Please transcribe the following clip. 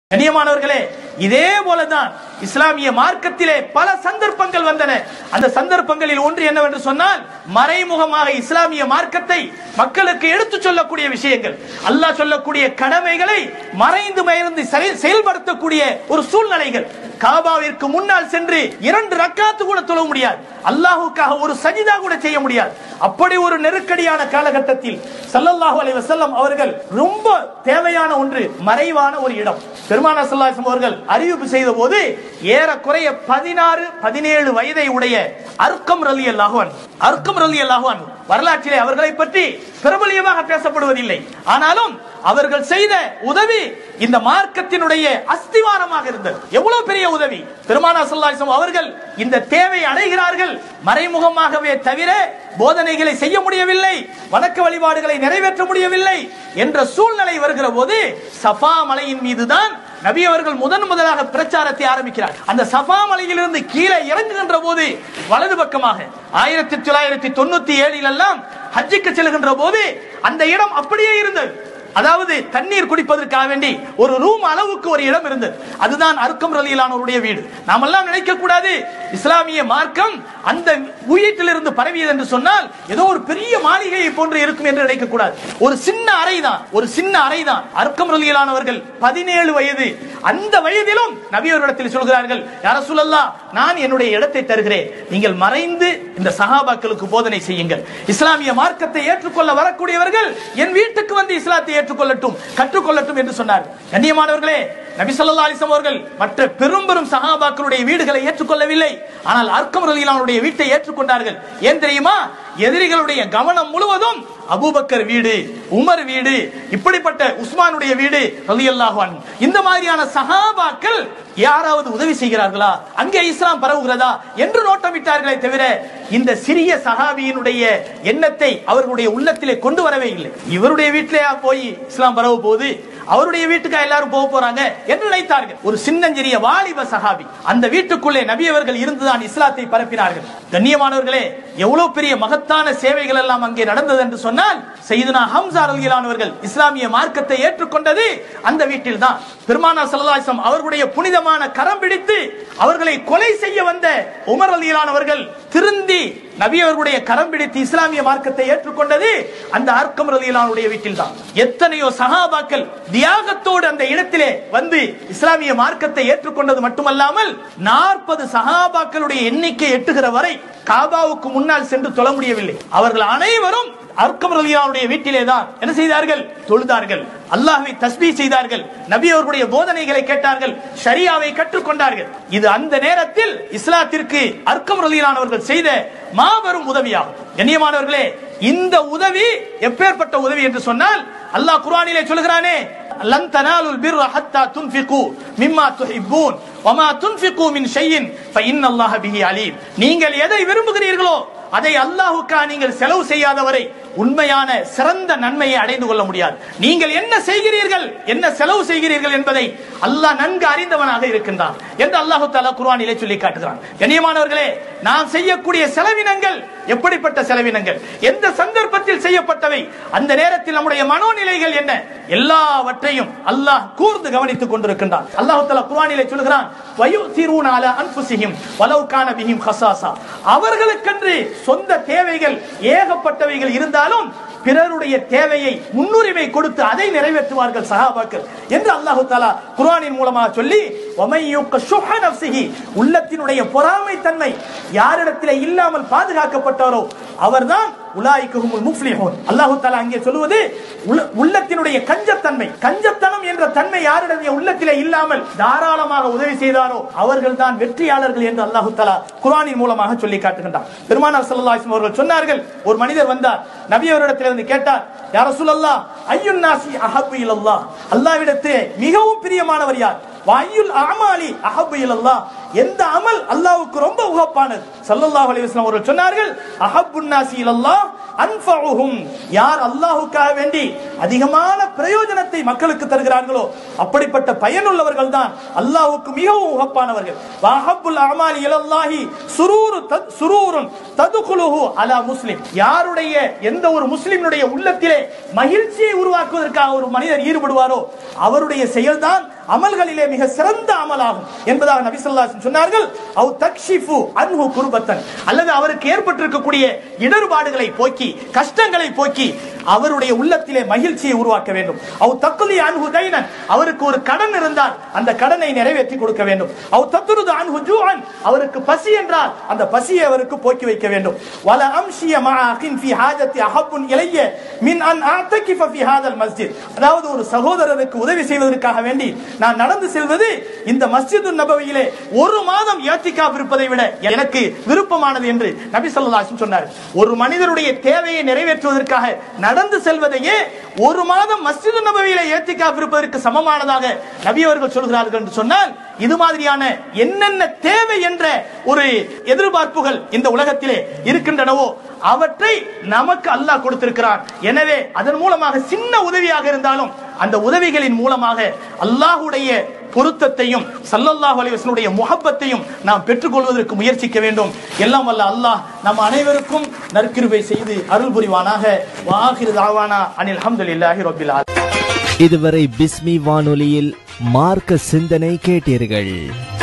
கண்ணியமானவர்களே இதே போலதான் இஸ்லாமிய மார்க்கத்திலே பல சந்தர்ப்பங்கள் வந்தன அந்த சந்தர்ப்பங்களில் ஒன்று என்னவென்று சொன்னால் மறைமுகமாக இஸ்லாமிய மார்க்கத்தை மக்களுக்கு எடுத்துச் சொல்லக்கூடிய விஷயங்கள் அல்லாஹ் சொல்லக்கூடிய கடமைகளை மறைந்து மறைந்து செயல்- செயல்படுத்தக்கூடிய ஒரு சூழ்நிலைகள் காபாவிற்கு முன்னால் சென்று இரண்டு ரக்காத்து கூட தொழ முடியாது அல்லாஹுக்காக ஒரு சஜிதா கூட செய்ய முடியாது அப்படி ஒரு நெருக்கடியான காலகட்டத்தில் ஸல்லல்லாஹு அலைஹி வஸல்லம் அவர்கள் ரொம்ப தேவையான ஒன்று மறைவான ஒரு இடம் பெருமானா ஸல்லல்லாஹு அவர்கள் அறிவிப்பு செய்த போது ஏறக்குறைய பதினாறு பதினேழு வயதை உடைய அர்க்கம் ரலி அல்லாஹுவன் அர்க்கம் ரலி அல்லாஹுவன் வரலாற்றிலே அவர்களை பற்றி பிரபலியமாக பேசப்படுவதில்லை ஆனாலும் அவர்கள் செய்த உதவி இந்த மார்க்கத்தினுடைய அஸ்திவாரமாக இருந்தது எவ்வளவு பெரிய உதவி பெருமானா ஸல்லல்லாஹு அவர்கள் இந்த தேவை அடைகிறார்கள் மறைமுகமாகவே தவிர போதனைகளை செய்ய முடியவில்லை வணக்க வழிபாடுகளை நிறைவேற்ற முடியவில்லை என்ற சூழ்நிலை வருகிற போது சஃபா மலையின் மீதுதான் நபி அவர்கள் முதன் முதலாக பிரச்சாரத்தை ஆரம்பிக்கிறார் அந்த சஃபா மலையிலிருந்து கீழே இறங்குகின்ற போது வலது பக்கமாக ஆயிரத்தி தொள்ளாயிரத்தி தொண்ணூத்தி ஏழில் எல்லாம் ஹஜ்ஜுக்கு செல்கின்ற போது அந்த இடம் அப்படியே இருந்தது அதாவது தண்ணீர் குடிப்பதற்காக வேண்டி ஒரு ரூம் அளவுக்கு ஒரு இடம் இருந்தது அதுதான் அர்க்கம் ரலியிலானவருடைய வீடு நாமெல்லாம் நினைக்க கூடாது இஸ்லாமிய மார்க்கம் அந்த வீட்டிலிருந்து பரவியது என்று சொன்னால் ஏதோ ஒரு பெரிய மாளிகையை போன்று இருக்கும் என்று நினைக்க கூடாது ஒரு சின்ன அறை தான் ஒரு சின்ன அறை தான் அர்க்கம் ரலியிலானவர்கள் பதினேழு வயது அந்த வயதிலும் நபி அவர்களிடத்தில் சொல்கிறார்கள் யார சொல்லல்லா நான் என்னுடைய இடத்தை தருகிறேன் நீங்கள் மறைந்து இந்த சஹாபாக்களுக்கு போதனை செய்யுங்கள் இஸ்லாமிய மார்க்கத்தை ஏற்றுக்கொள்ள வரக்கூடியவர்கள் என் வீட்டுக்கு வந்து இஸ்லாத்தை ஏற்றுக்கொள்ளட்டும் கற்றுக்கொள்ளட்டும் என்று சொன்னார் கண்ணியமானவர்களே நபி ஸல்லல்லாஹு அலைஹி வஸல்லம் அவர்கள் மற்ற பெரும் பெரும் சஹாபாக்களுடைய வீடுகளை ஏற்றுக்கொள்ளவில்லை ஆனால் அர்க்கம் ரலியல்லாஹுடைய வீட்டை ஏற்றுக்கொண்டார்கள் ஏன் தெரியுமா எதிரிகளுடைய கவனம் முழுவதும் அபூபக்கர் வீடு உமர் வீடு இப்படிப்பட்ட உஸ்மானுடைய வீடு ரலியல்லாஹு அன்ஹு இந்த மாதிரியான சஹாபாக்கள் யாராவது உதவி செய்கிறார்களா அங்கே இஸ்லாம் பரவுகிறதா என்று நோட்டமிட்டார்களே தவிர இந்த சிறிய சஹாபியினுடைய எண்ணத்தை அவர்களுடைய உள்ளத்திலே கொண்டு வரவே இல்லை இவருடைய வீட்டிலே போய் இஸ்லாம் பரவ போகுது அவருடைய வீட்டுக்கு எல்லாரும் போக போறாங்க என்று நினைத்தார்கள் ஒரு சின்னஞ்சிறிய வாலிப சஹாபி அந்த வீட்டுக்குள்ளே நபி அவர்கள் இருந்துதான் இஸ்லாத்தை பரப்பினார்கள் கண்ணியமானவர்களே எவ்வளவு பெரிய மகத்தான சேவைகள் எல்லாம் அங்கே நடந்தது என்று சொன்னால் செய்துனா ஹம்சா ரலியலானவர்கள் இஸ்லாமிய மார்க்கத்தை ஏற்றுக்கொண்டது அந்த வீட்டில் தான் பெருமானா சல்லாசம் அவர்களுடைய புனிதமான கரம் பிடித்து அவர்களை கொலை செய்ய வந்த உமர் ரலியலானவர்கள் திருந்தி நபி அவர்களுடைய கரம் பிடித்து இஸ்லாமிய மார்க்கத்தை ஏற்றுக்கொண்டது அந்த அர்க்கம் ரலியலானுடைய வீட்டில் தான் எத்தனையோ சஹாபாக்கள் தியாகத்தோடு அந்த இடத்திலே வந்து இஸ்லாமிய மார்க்கத்தை ஏற்றுக்கொண்டது மட்டுமல்லாமல் நாற்பது சஹாபாக்களுடைய எண்ணிக்கை எட்டுகிற வரை காபாவுக்கு முன்னால் சென்று தொழ முடியவில்லை அவர்கள் அனைவரும் அர்க்கம் ரலியாவுடைய வீட்டிலே தான் என்ன செய்தார்கள் தொழுதார்கள் அல்லாஹ்வை தஸ்பீ செய்தார்கள் நபி அவர்களுடைய போதனைகளை கேட்டார்கள் ஷரியாவை கற்றுக்கொண்டார்கள் இது அந்த நேரத்தில் இஸ்லாத்திற்கு அர்க்கம் ரலியானவர்கள் செய்த மாபெரும் உதவியாகும் கண்ணியமானவர்களே இந்த உதவி எப்பேற்பட்ட உதவி என்று சொன்னால் அல்லாஹ் குர்ஆனிலே சொல்கிறானே லன் தனாலுல் பிர்ர ஹத்தா துன்ஃபிகு மிம்மா துஹிப்பூன் வமா துன்ஃபிகு மின் ஷைஇன் ஃபஇன்ன அல்லாஹ பிஹி அலீம் நீங்கள் எதை விரும்புகிறீர்களோ அதை அல்லாஹ்வுக்காக நீங்கள் செலவு செய்யாதவரை உண்மையான சிறந்த நன்மையை அடைந்து கொள்ள முடியாது நீங்கள் என்ன செய்கிறீர்கள் என்ன செலவு செய்கிறீர்கள் என்பதை அல்லாஹ் நன்கு அறிந்தவனாக இருக்கின்றான் என்று அல்லாஹு தாலா குர்ஆனிலே சொல்லி காட்டுகிறான் கண்ணியமானவர்களே நாம் செய்யக்கூடிய செலவினங்கள் எப்படிப்பட்ட செலவினங்கள் எந்த சந்தர்ப்பத்தில் செய்யப்பட்டவை அந்த நேரத்தில் நம்முடைய மனோநிலைகள் என்ன எல்லாவற்றையும் அல்லாஹ் கூர்ந்து கவனித்துக் கொண்டிருக்கின்றான் அல்லாஹு தாலா குர்ஆனிலே சொல்கிறான் வயுசிரூன அலா அன்ஃபுஸிஹிம் வலவ் கான பிஹிம் ஹஸாஸா அவர்களுக்கென்று சொந்த தேவைகள் ஏகப்பட்டவைகள் இருந்தாலும் பிறருடைய தேவையை முன்னுரிமை கொடுத்து அதை நிறைவேற்றுவார்கள் சஹாபாக்கள் என்று அல்லாஹு தாலா குர்ஆனின் மூலமாக சொல்லி ஒமையுக்க சுஹ நஃப்ஸிஹி உள்ளத்தினுடைய பொறாமை தன்மை யாரிடத்திலே இல்லாமல் பாதுகாக்கப்பட்டாரோ அவர்தான் உலாய்க்குமுல் முஃப்லிஹூன் அல்லாஹு தஆலா அங்கே சொல்லுவது உள்ள- உள்ளத்தினுடைய கஞ்சத்தன்மை கஞ்சத்தனம் என்ற தன்மை யாரிடத்திலே உள்ளத்திலே இல்லாமல் தாராளமாக உதவி செய்தாரோ அவர்கள் தான் வெற்றியாளர்கள் என்று அல்லாஹு தஆலா குர்ஆனின் மூலமாக சொல்லி காட்டுகின்றார் பெருமானார் ஸல்லல்லாஹு அலைஹி வஸல்லம் அவர்கள் சொன்னார்கள் ஒரு மனிதர் வந்தார் நபி அவரிடத்தில் வந்து கேட்டார் யா ரசூலல்லாஹ் ஐயுன் நாசி அஹப்பு இலல்லாஹ் அல்லாஹ்விடத்தே மிகவும் பிரியமானவர் யார் வாயுல் அமாலி அஹப்பு இலல்லாஹ் எந்த அமல் அல்லாஹ்வுக்கு ரொம்ப உகப்பானது ஸல்லல்லாஹு அலைஹி வஸல்லம் அவர்கள் சொன்னார்கள் அஹப்புன் நாசி இலல்லாஹ் அன்ஃபஉஹும் யார் அல்லாஹ்வுக்காக வேண்டி அதிகமான பிரயோஜனத்தை மக்களுக்கு தருகிறார்களோ அப்படிப்பட்ட பயனுள்ளவர்கள் தான் அல்லாஹ்வுக்கு மிகவும் உகப்பானவர்கள் வஹப்புல் அமாலி இலல்லாஹி சுரூரு தத் சுரூருன் ததுகுலுஹு அலா முஸ்லிம் யாருடைய எந்த ஒரு முஸ்லிமுடைய உள்ளத்திலே மகிழ்ச்சியை உருவாக்குவதற்காக ஒரு மனிதர் ஈடுபடுவாரோ அவருடைய செயல்தான் அமல்களிலே மிக சிறந்த அமலாகும் என்பதாக நபி ஸல்லல்லாஹு அலைஹி வஸல்லம் சொன்னார்கள் அவ் தக்ஷிஃபு அன்ஹு குர்பத்தன் அல்லது அவருக்கு ஏற்பட்டிருக்கக்கூடிய இடர்பாடுகளை போக்கி கஷ்டங்களை போக்கி அவருடைய உள்ளத்திலே மகிழ்ச்சியை உருவாக்க வேண்டும் அவ் தக்குலி அன்ஹு தைனன் அவருக்கு ஒரு கடன் இருந்தால் அந்த கடனை நிறைவேற்றி கொடுக்க வேண்டும் அவ் தத்துருது அன்ஹு ஜூஅன் அவருக்கு பசி என்றால் அந்த பசியை அவருக்கு போக்கி வைக்க வேண்டும் வல அம்ஷிய மஅகின் ஃபி ஹாஜத்தி அஹப்புன் இலைய மின் அன் அத்தகிஃப ஃபி ஹாதல் மஸ்ஜித் அதாவது ஒரு சகோதரருக்கு உதவி செய்வதற்காக வேண்டி நான் நடந்து செல்வது இந்த மஸ்ஜிது நபவியிலே ஒரு மாதம் ஏத்திகாப் இருப்பதை விட எனக்கு விருப்பமானது என்று நபி ஸல்லல்லாஹு அலைஹி வஸல்லம் சொன்னார் ஒரு மனிதருடைய தேவையை நிறைவேற்றுவதற்காக நடந்து செல்வதையே ஒரு மாதம் மஸ்ஜிது நபவியிலே ஏத்திகாப் இருப்பதற்கு சமமானதாக நபி அவர்கள் சொல்கிறார்கள் என்று சொன்னால் இது மாதிரியான என்னென்ன தேவை என்ற ஒரு எதிர்பார்ப்புகள் இந்த உலகத்திலே இருக்கின்றனவோ அவற்றை நமக்கு அல்லாஹ் கொடுத்திருக்கிறான் எனவே அதன் மூலமாக சின்ன உதவியாக இருந்தாலும் அந்த உதவிகளின் மூலமாக அல்லாஹ்வுடைய பொருத்தத்தையும் சல்லல்லாஹு அலைஹி வஸல்லுடைய முஹப்பத்தையும் நாம் பெற்றுக்கொள்வதற்கு முயற்சிக்க வேண்டும் எல்லாம் வல்ல அல்லாஹ் நம் அனைவருக்கும் நற்கிருபை செய்து அருள் புரிவானாக வாஹிரு தாவானா அனில் அல்ஹம்துலில்லாஹி ரப்பில் ஆலமீன் இதுவரை பிஸ்மி வானொலியில் மார்க்க சிந்தனை கேட்டீர்கள்